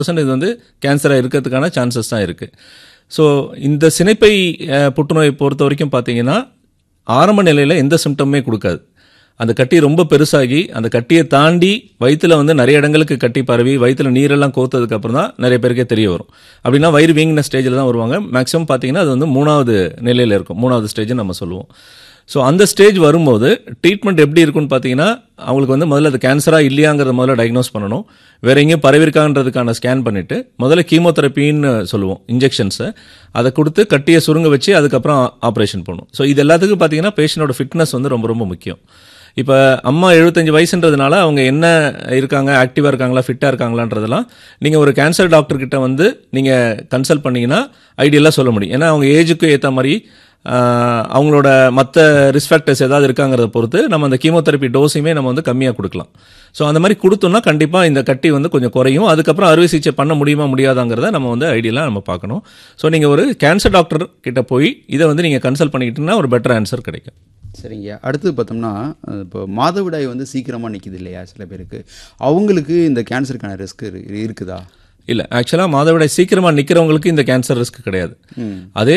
percent இது வந்து கேன்சராக இருக்கிறதுக்கான சான்சஸ் தான் இருக்குது ஸோ இந்த சினைப்பை அஹ், புற்றுநோய் பொறுத்த வரைக்கும் பார்த்தீங்கன்னா ஆரம்ப நிலையில் எந்த சிம்டமுமே கொடுக்காது அந்த கட்டி ரொம்ப பெருசாகி அந்த கட்டியை தாண்டி வயித்துல வந்து நிறைய இடங்களுக்கு கட்டி பரவி வயித்துல நீரெல்லாம் கோத்ததுக்கு அப்புறம் தான் நிறைய பேருக்கே தெரிய வரும் அப்படின்னா வயிறு வீங்கின ஸ்டேஜில் தான் வருவாங்க மேக்ஸிமம் பார்த்தீங்கன்னா அது வந்து மூணாவது நிலையில் இருக்கும் மூணாவது ஸ்டேஜ் நம்ம சொல்லுவோம் ஸோ அந்த ஸ்டேஜ் வரும்போது ட்ரீட்மெண்ட் எப்படி இருக்குன்னு பார்த்தீங்கன்னா அவங்களுக்கு வந்து முதல்ல அது கேன்சராக இல்லையாங்கிறத முதல்ல டயக்னோஸ் பண்ணணும் வேற எங்கேயும் பரவிருக்கான்றதுக்கான ஸ்கேன் பண்ணிட்டு முதல்ல கீமோதெரப்பின்னு சொல்லுவோம் இன்ஜெக்ஷன்ஸை அதை கொடுத்து கட்டியை சுருங்க வச்சு அதுக்கப்புறம் ஆப்ரேஷன் பண்ணும் ஸோ இது எல்லாத்துக்கும் பார்த்தீங்கன்னா பேஷண்டோட ஃபிட்னஸ் வந்து ரொம்ப ரொம்ப முக்கியம் இப்போ அம்மா எழுபத்தஞ்சு வயசுன்றதுனால அவங்க என்ன இருக்காங்க ஆக்டிவாக இருக்காங்களா ஃபிட்டாக இருக்காங்களான்றதெல்லாம் நீங்கள் ஒரு கேன்சர் டாக்டர் கிட்ட வந்து நீங்கள் கன்சல்ட் பண்ணீங்கன்னா ஐடியெல்லாம் சொல்ல முடியும் ஏன்னா அவங்க ஏஜுக்கு ஏற்ற மாதிரி ஆஹ், அவங்களோட மற்ற ரிஸ்க் ஃபேக்டர்ஸ் ஏதாவது இருக்காங்கிறத பொறுத்து நம்ம அந்த கீமோதெரப்பி டோஸையுமே நம்ம வந்து கம்மியாக கொடுக்கலாம் ஸோ அந்த மாதிரி கொடுத்தோம்னா கண்டிப்பாக இந்த கட்டி வந்து கொஞ்சம் குறையும் அதுக்கப்புறம் அறுவை சிகிச்சை பண்ண முடியுமா முடியாதாங்கிறத நம்ம வந்து ஐடியெல்லாம் நம்ம பார்க்கணும் ஸோ நீங்கள் ஒரு கேன்சர் டாக்டர் கிட்ட போய் இதை வந்து நீங்கள் கன்சல்ட் பண்ணிக்கிட்டீங்கன்னா ஒரு பெட்டர் ஆன்சர் கிடைக்கும் சரிங்க அடுத்து பார்த்தோம்னா அஹ், இப்போ மாதவிடாய் வந்து சீக்கிரமாக நிற்கிது இல்லையா சில பேருக்கு அவங்களுக்கு இந்த கேன்சருக்கான ரிஸ்க் இருக்குதா இல்ல ஆக்சுவலா மாதவிடாய் சீக்கிரமா நிக்கிறவங்களுக்கு இந்த கேன்சர் ரிஸ்க் கிடையாது அதே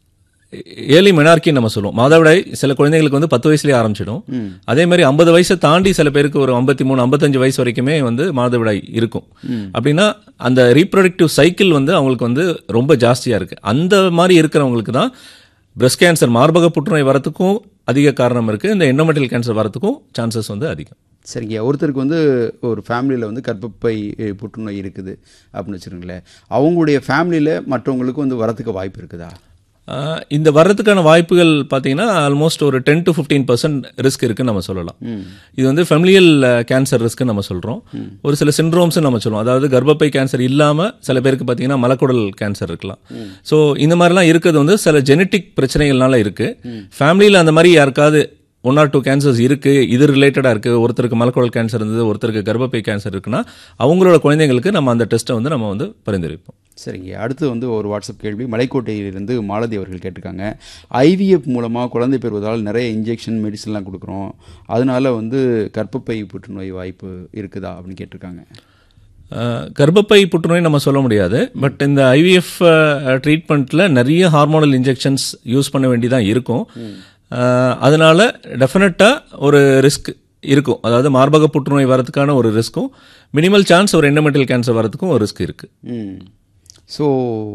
ஏர்லி மெனார்கி நம்ம சொல்லுவோம் மாதவிடாய் சில குழந்தைங்களுக்கு வந்து பத்து வயசுலயே ஆரம்பிச்சிடும் அதே மாதிரி ஐம்பது வயசை தாண்டி சில பேருக்கு ஒரு ஐம்பத்தி மூணு ஐம்பத்தஞ்சு வயசு வரைக்குமே வந்து மாதவிடாய் இருக்கும் அப்படின்னா அந்த ரீப்ரொடக்டிவ் சைக்கிள் வந்து அவங்களுக்கு வந்து ரொம்ப ஜாஸ்தியா இருக்கு அந்த மாதிரி இருக்கிறவங்களுக்கு தான் பிரஸ்ட் கேன்சர் மார்பக புற்றுநோய் வரத்துக்கும் அதிக காரணம் இருக்கு இந்த எண்டோமெட்டல் கேன்சர் வரத்துக்கும் சான்சஸ் வந்து அதிகம் சரிங்க ஒருத்தருக்கு வந்து ஒரு ஃபேமிலியில் வந்து கர்ப்பப்பை அஹ், புற்றுநோய் இருக்குது அப்படின்னு வச்சுருங்களேன் அவங்களுடைய ஃபேமிலியில் மற்றவங்களுக்கு வந்து வரத்துக்கு வாய்ப்பு இருக்குதா ஆஹ் இந்த வர்றதுக்கான வாய்ப்புகள் பார்த்தீங்கன்னா ஆல்மோஸ்ட் ஒரு ten to fifteen percent risk இருக்குன்னு நம்ம சொல்லலாம் இது வந்து ஃபெமிலியல் கேன்சர் ரிஸ்க் நம்ம சொல்றோம் ஒரு சில சிண்ட்ரோம்ஸ் நம்ம சொல்லுவோம் அதாவது கர்ப்பப்பை கேன்சர் இல்லாம சில பேருக்கு பார்த்தீங்கன்னா மலக்குடல் கேன்சர் இருக்கலாம் ஸோ இந்த மாதிரிலாம் இருக்கிறது வந்து சில ஜெனட்டிக் பிரச்சனைகள்னால இருக்கு ஃபேமிலியில் அந்த மாதிரி யாருக்காவது ஒன் ஆர் டூ கேன்சர்ஸ் இருக்கு இது ரிலேட்டடா இருக்கு ஒருத்தருக்கு மலக்குடல் கேன்சர் இருந்தது ஒருத்தருக்கு கர்ப்பப்பை கேன்சர் இருக்குன்னா அவங்களோட குழந்தைங்களுக்கு நம்ம அந்த டெஸ்ட்டை வந்து நம்ம வந்து பரிந்துரைப்போம் சரிங்க அடுத்து வந்து ஒரு வாட்ஸ்அப் கேள்வி மலைக்கோட்டையிலிருந்து மாலதி அவர்கள் கேட்டிருக்காங்க ஐவிஎஃப் மூலமாக குழந்தை பெறுவதால் நிறைய இன்ஜெக்ஷன் மெடிசன்லாம் கொடுக்குறோம் அதனால வந்து கர்ப்பப்பை புற்றுநோய் வாய்ப்பு இருக்குதா அப்படின்னு கேட்டிருக்காங்க அஹ், கர்ப்பப்பை புற்றுநோய் நம்ம சொல்ல முடியாது பட் இந்த ஐவிஎஃப் ட்ரீட்மெண்ட்ல நிறைய ஹார்மோனல் இன்ஜெக்ஷன்ஸ் யூஸ் பண்ண வேண்டியதான் இருக்கும் அஹ், அதனால டெஃபினட்டா ஒரு ரிஸ்க் இருக்கும் அதாவது மார்பக புற்றுநோய் வரதுக்கான ஒரு ரிஸ்க்கும் மினிமல் சான்ஸ் ஒரு எண்டமெண்டல் கேன்சர் வரதுக்கும் ஒரு ரிஸ்க் இருக்கு ம் ஸோ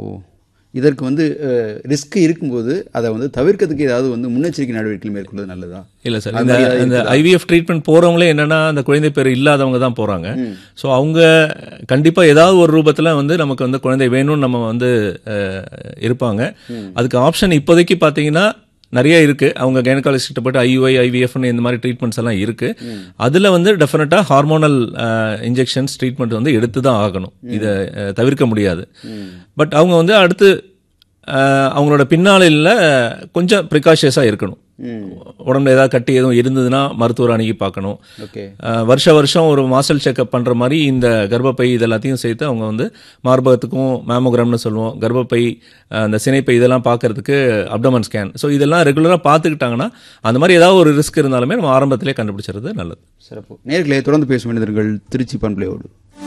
இதற்கு வந்து ரிஸ்க் இருக்கும்போது அதை வந்து தவிர்க்கிறதுக்கு ஏதாவது வந்து முன்னெச்சரிக்கை நடவடிக்கைகள் மேற்கொள்வது நல்லதா இல்ல சார் இந்த இந்த ஐவிஎஃப் ட்ரீட்மெண்ட் போறவங்களே என்னன்னா அந்த குழந்தை பேர் இல்லாதவங்க தான் போறாங்க ஸோ அவங்க கண்டிப்பா ஏதாவது ஒரு ரூபத்துல வந்து நமக்கு வந்து குழந்தை வேணும்னு நம்ம வந்து அஹ், இருப்பாங்க அதுக்கு ஆப்ஷன் இப்போதைக்கு பாத்தீங்கன்னா நிறைய இருக்கு அவங்க கைனகாலஜிஸ்ட் கிட்ட போயிட்டு ஐயுஐ ஐவிஎஃப்னு இந்த மாதிரி ட்ரீட்மெண்ட்ஸ் எல்லாம் இருக்கு அதுல வந்து டெஃபினட்டா ஹார்மோனல் இன்ஜெக்ஷன்ஸ் ட்ரீட்மெண்ட் வந்து எடுத்து தான் ஆகணும் இதை அஹ், தவிர்க்க முடியாது பட் அவங்க வந்து அடுத்து அஹ், அவங்களோட பின்னாளில் கொஞ்சம் ப்ரிகாஷியஸாக இருக்கணும் உடம்புல ஏதாவது கட்டி எதுவும் இருந்ததுன்னா மருத்துவர் அணுகி பார்க்கணும் ஓகே அஹ், வருஷ வருஷம் ஒரு மாசல் செக்அப் பண்ற மாதிரி இந்த கர்ப்பப்பை இது எல்லாத்தையும் சேர்த்து அவங்க வந்து மார்பகத்துக்கும் மேமோகிராம்னு சொல்லுவோம் கர்ப்பப்பை அஹ், அந்த சினைப்பை இதெல்லாம் பார்க்கறதுக்கு அப்டமன் ஸ்கேன் ஸோ இதெல்லாம் ரெகுலராக பார்த்துக்கிட்டாங்கன்னா அந்த மாதிரி ஏதாவது ஒரு ரிஸ்க் இருந்தாலுமே நம்ம ஆரம்பத்திலே கண்டுபிடிச்சிறது நல்லது சிறப்பு நேர்களே தொடர்ந்து பேச வேண்டியவர்கள் திருச்சி பண்பலையோடு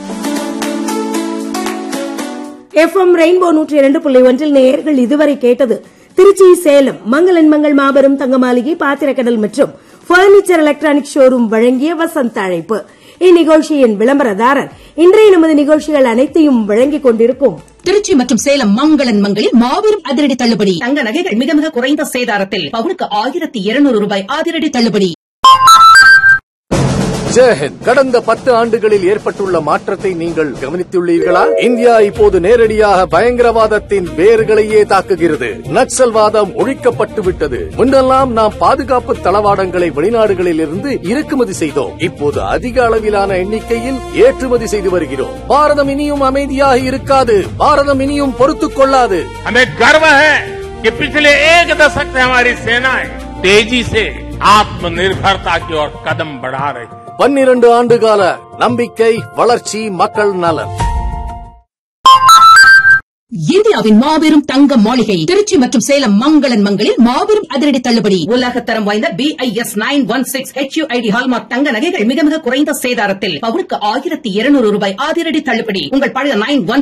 எஃப்எம் ரெயின்போ நூற்றி இரண்டு புள்ளி ஒன்றில் நேயர்கள் இதுவரை கேட்டது திருச்சி சேலம் மங்களன் மங்கள் மாபெரும் தங்க மாளிகை பாத்திரக்கடல் மற்றும் பர்னிச்சர் எலக்ட்ரானிக் ஷோரூம் வழங்கிய வசந்த அழைப்பு இந்நிகழ்ச்சியின் விளம்பரதாரர் இன்றைய நமது நிகழ்ச்சிகள் அனைத்தையும் வழங்கிக் கொண்டிருக்கும் திருச்சி மற்றும் சேலம் மங்களன் மங்களில் மாபெரும் அதிரடி தள்ளுபடி தங்க நகைகள் மிக மிக குறைந்த சேதாரத்தில் பவுனுக்கு ஆயிரத்தி இருநூறு ரூபாய் அதிரடி தள்ளுபடி ஜெயஹிந்த் கடந்த பத்து ஆண்டுகளில் ஏற்பட்டுள்ள மாற்றத்தை நீங்கள் கவனித்துள்ளீர்களா இந்தியா இப்போது நேரடியாக பயங்கரவாதத்தின் வேர்களையே தாக்குகிறது நக்சல்வாதம் ஒழிக்கப்பட்டு விட்டது முன்னெல்லாம் நாம் பாதுகாப்பு தளவாடங்களை வெளிநாடுகளில் இருந்து இறக்குமதி செய்தோம் இப்போது அதிக அளவிலான எண்ணிக்கையில் ஏற்றுமதி செய்து வருகிறோம் பாரதம் இனியும் அமைதியாக இருக்காது பாரதம் இனியும் பொறுத்துக் கொள்ளாது हमें गर्व है कि पिछले एक दशक से हमारी सेनाएं तेजी से आत्मनिर्भरता की ओर कदम बढ़ा रही है பன்னிரண்டு ஆண்டுகால நம்பிக்கை வளர்ச்சி மக்கள் நலன் இந்தியாவின் மாபெரும் தங்க மாளிகை திருச்சி மற்றும் சேலம் மங்களன் மங்களில் மாபெரும் அதிரடி தள்ளுபடி உலகத்தரம் வாய்ந்த BIS nine one six HUID hallmark தங்க நகைகள் மிக மிக குறைந்த சேதாரத்தில் பவுனுக்கு ஆயிரத்தி இருநூறு ரூபாய் அதிரடி தள்ளுபடி உங்கள் பழைய நைன் ஒன்